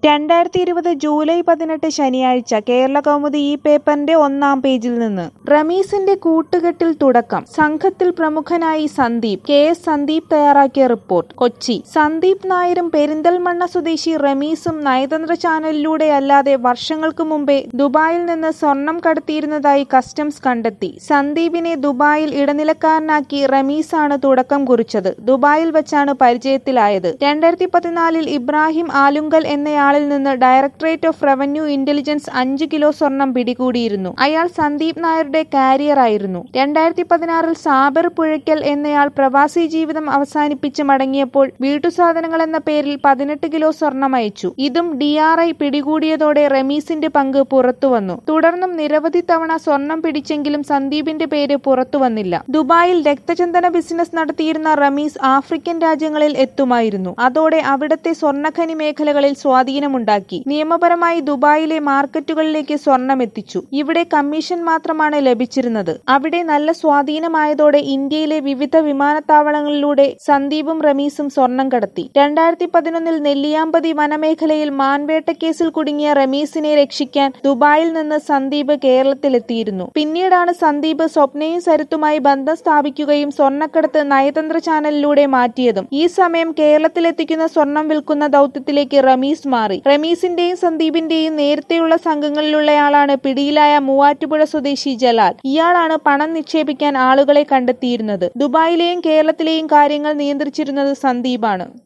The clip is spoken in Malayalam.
രണ്ടായിരത്തി ഇരുപത് ജൂലൈ പതിനെട്ട് ശനിയാഴ്ച കേരള കൗമുദി ഈ പേപ്പറിന്റെ ഒന്നാം പേജിൽ നിന്ന് റമീസിന്റെ കൂട്ടുകെട്ടിൽ തുടക്കം സംഘത്തിൽ പ്രമുഖനായി സന്ദീപ് കെ എസ് സന്ദീപ് തയ്യാറാക്കിയ റിപ്പോർട്ട് കൊച്ചി സന്ദീപ് നായരും പെരിന്തൽമണ്ണ സ്വദേശി റമീസും നയതന്ത്ര ചാനലിലൂടെ അല്ലാതെ വർഷങ്ങൾക്ക് മുമ്പേ ദുബായിൽ നിന്ന് സ്വർണം കടത്തിയിരുന്നതായി കസ്റ്റംസ് കണ്ടെത്തി സന്ദീപിനെ ദുബായിൽ ഇടനിലക്കാരനാക്കി റമീസാണ് തുടക്കം കുറിച്ചത് ദുബായിൽ വെച്ചാണ് പരിചയത്തിലായത് രണ്ടായിരത്തി പതിനാലിൽ ഇബ്രാഹിം ആലുങ്കൽ എന്നയാളിൽ നിന്ന് ഡയറക്ടറേറ്റ് ഓഫ് റവന്യൂ ഇന്റലിജൻസ് അഞ്ച് കിലോ സ്വർണം പിടികൂടിയിരുന്നു അയാൾ സന്ദീപ് നായരുടെ കാരിയർ ആയിരുന്നു രണ്ടായിരത്തി പതിനാറിൽ സാബർ പുഴയ്ക്കൽ എന്നയാൾ പ്രവാസി ജീവിതം അവസാനിപ്പിച്ച് മടങ്ങിയപ്പോൾ വീട്ടുസാധനങ്ങൾ എന്ന പേരിൽ പതിനെട്ട് കിലോ സ്വർണം അയച്ചു ഇതും ഡി ആർ ഐ പിടികൂടിയതോടെ റമീസിന്റെ പങ്ക് പുറത്തുവന്നു തുടർന്നും നിരവധി തവണ സ്വർണം പിടിച്ചെങ്കിലും സന്ദീപിന്റെ പേര് പുറത്തു വന്നില്ല ദുബായിൽ രക്തചന്ദന ബിസിനസ് നടത്തിയിരുന്ന റമീസ് ആഫ്രിക്കൻ രാജ്യങ്ങളിൽ എത്തുമായിരുന്നു അതോടെ അവിടത്തെ സ്വർണ്ണഖനി മേഖലകളിൽ സ്വാധീനമുണ്ടാക്കി നിയമപരമായി ദുബായിലെ മാർക്കറ്റുകളിലേക്ക് സ്വർണം എത്തിച്ചു ഇവിടെ കമ്മീഷൻ മാത്രമാണ് ലഭിച്ചിരുന്നത് അവിടെ നല്ല സ്വാധീനമായതോടെ ഇന്ത്യയിലെ വിവിധ വിമാനത്താവളങ്ങളിലൂടെ സന്ദീപും റമീസും സ്വർണം കടത്തി രണ്ടായിരത്തി പതിനൊന്നിൽ നെല്ലിയാമ്പതി വനമേഖലയിൽ മാൻവേട്ട കേസിൽ കുടുങ്ങിയ റമീസിനെ രക്ഷിക്കാൻ ദുബായിൽ നിന്ന് സന്ദീപ് കേരളത്തിലെത്തിയിരുന്നു പിന്നീടാണ് സന്ദീപ് സ്വപ്നയും സരിത്തുമായി ബന്ധം സ്ഥാപിക്കുകയും സ്വർണ്ണക്കടത്ത് നയതന്ത്ര ചാനലിലൂടെ മാറ്റിയതും ഈ സമയം കേരളത്തിലെത്തിക്കുന്ന സ്വർണം വിൽക്കുന്ന ദൗത്യത്തിലേക്ക് റമീസ് മാറി റമീസിന്റെയും സന്ദീപിന്റെയും നേരത്തെയുള്ള സംഘങ്ങളിലുള്ളയാളാണ് പിടിയിലായ മൂവാറ്റുപുഴ സ്വദേശി ജലാൽ ഇയാളാണ് പണം നിക്ഷേപിക്കാൻ ആളുകളെ കണ്ടെത്തിയിരുന്നത് ദുബായിലെയും കേരളത്തിലെയും കാര്യങ്ങൾ നിയന്ത്രിച്ചിരുന്നത് സന്ദീപാണ്